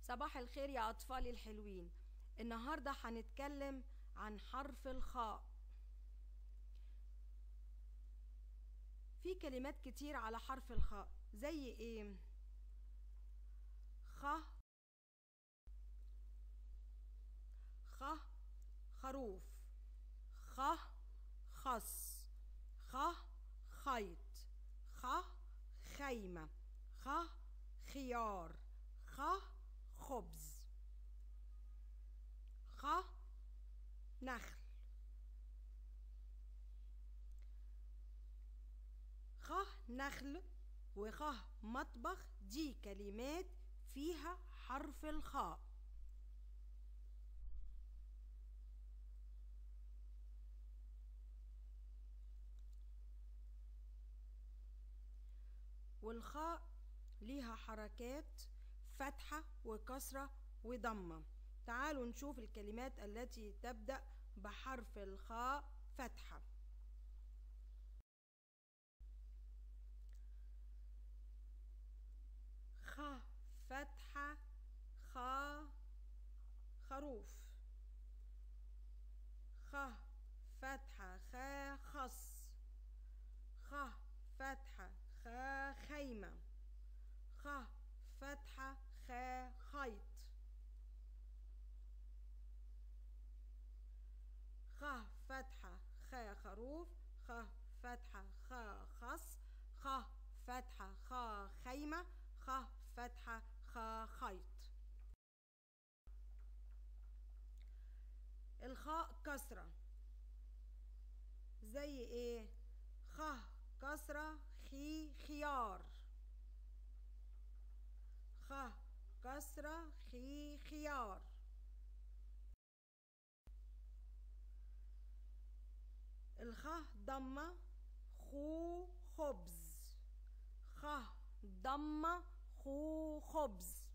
صباح الخير يا أطفالي الحلوين النهاردة هنتكلم عن حرف الخاء في كلمات كتير على حرف الخاء زي ايه خ خ خروف خ خص خ خيط خ خيمة خ خيار خ خبز خ نخل خ نخل وخ مطبخ دي كلمات فيها حرف الخاء والخاء ليها حركات فتحة وكسرة وضمة تعالوا نشوف الكلمات التي تبدأ بحرف الخاء فتحة خ فتحة خا خروف خ فتحة خا خص خ فتحة خا خيمة خ فتحة خا خيط خ فتحة خا خروف خ فتحة خا خص خ فتحة خا خيمة خ فتحة خا خيط الخاء كسرة زي ايه خ كسرة خي خيار خ كسرة خي خيار الخ ضمة خو خبز خ ضمة خو خبز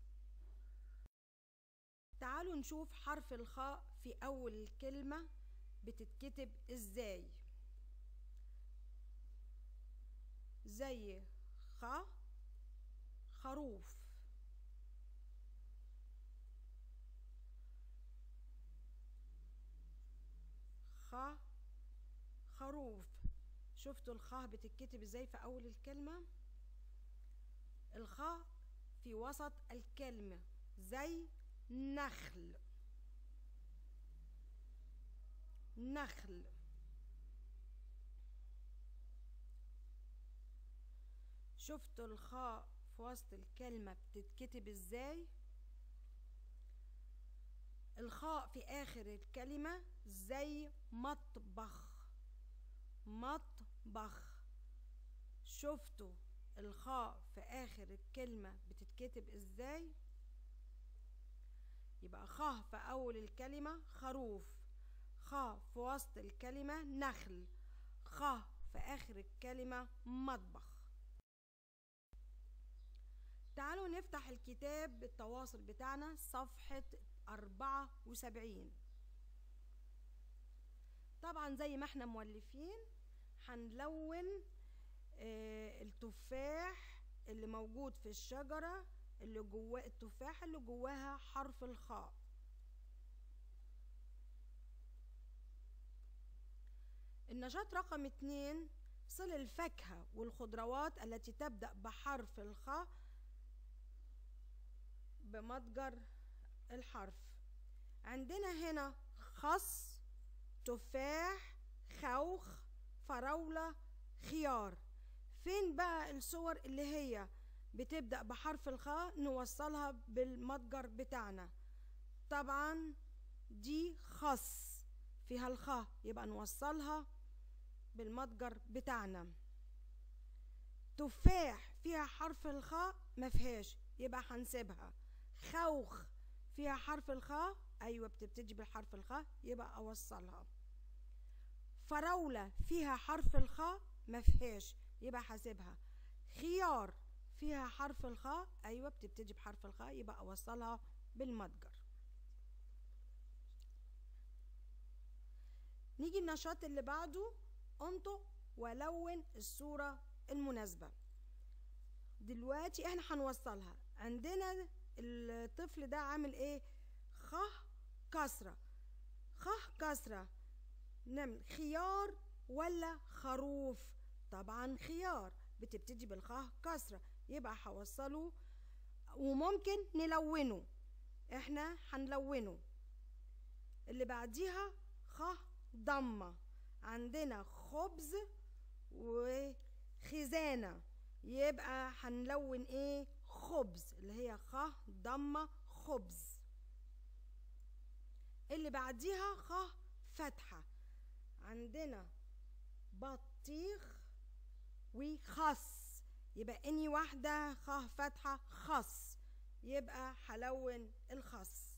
تعالوا نشوف حرف الخاء في أول الكلمة بتتكتب ازاي زي خ خروف خ خروف شفتوا الخاء بتتكتب ازاي في اول الكلمة الخاء في وسط الكلمة زي نخل نخل شفتوا الخاء في وسط الكلمة بتتكتب ازاي الخاء في آخر الكلمة زي مطبخ مطبخ شفتوا الخاء في آخر الكلمة بتتكتب ازاي يبقى خ في أول الكلمة خروف خ في وسط الكلمة نخل خ في آخر الكلمة مطبخ تعالوا نفتح الكتاب بالتواصل بتاعنا صفحة أربعة وسبعين طبعا زي ما احنا مولفين هنلون آه التفاح اللي موجود في الشجرة اللي جواه التفاحة اللي جواها حرف الخاء النشاط رقم اتنين صل الفاكهة والخضروات التي تبدأ بحرف الخاء بمتجر الحرف عندنا هنا خس تفاح خوخ فراولة خيار فين بقى الصور اللي هي بتبدأ بحرف الخاء نوصلها بالمتجر بتاعنا طبعا دي خس فيها الخاء يبقى نوصلها بالمتجر بتاعنا تفاح فيها حرف الخاء مفيهاش يبقى هنسيبها خوخ فيها حرف الخاء ايوه بتبتدي بالحرف الخاء يبقى اوصلها فراولة فيها حرف الخاء مفيهاش يبقى هسيبها خيار فيها حرف الخاء ايوه بتبتدي بحرف الخاء يبقى اوصلها بالمتجر نيجي النشاط اللي بعده انطق ولون الصورة المناسبة دلوقتي احنا هنوصلها عندنا الطفل ده عامل ايه خ كسرة خ كسرة نعمل خيار ولا خروف طبعا خيار بتبتدي بالخ كسرة يبقى هوصله وممكن نلونه احنا هنلونه اللي بعديها خ ضمة عندنا خبز وخزانة يبقى هنلون ايه خبز اللي هي خ ضمة خبز اللي بعديها خ فتحة عندنا بطيخ وخس يبقى اني واحدة خ فتحة خس يبقى هلون الخس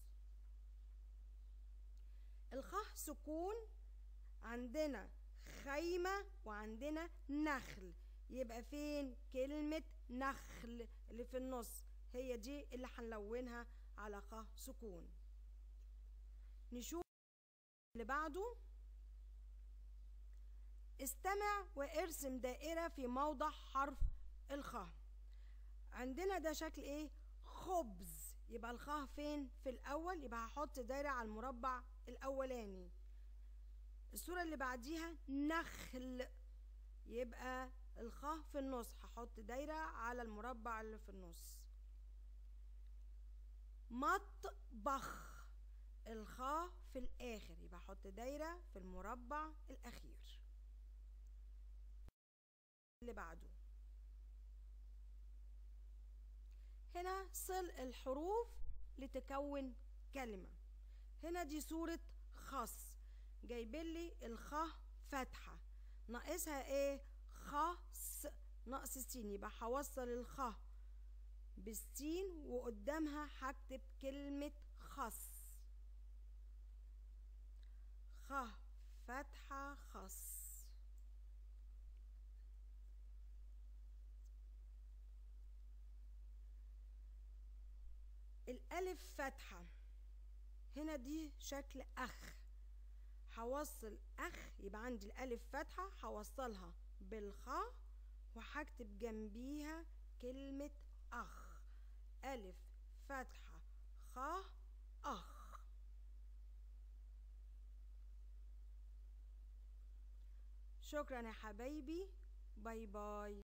الخ سكون عندنا خيمة وعندنا نخل يبقى فين كلمة نخل اللي في النص هي دي اللي هنلونها على خ سكون نشوف اللي بعده استمع وارسم دائرة في موضع حرف الخاء عندنا ده شكل ايه خبز يبقى الخاء فين في الاول يبقى هحط دايرة على المربع الاولاني الصورة اللي بعديها نخل يبقى الخاء في النص هحط دايرة على المربع اللي في النص مطبخ الخاء في الاخر يبقى احط دايرة في المربع الاخير اللي بعده هنا صل الحروف لتكون كلمة هنا دي صورة خص جايبين لي الخ فتحة ناقصها ايه خص ناقص السين يبقى هوصل الخ بالسين وقدامها هكتب كلمة خص خ فتحة خص الألف فتحة هنا دي شكل أخ هوصل أخ يبقى عندي الألف فتحة هوصلها بالخاء وهكتب جنبيها كلمة أخ ألف فتحة خاء أخ شكرا يا حبايبي باي باي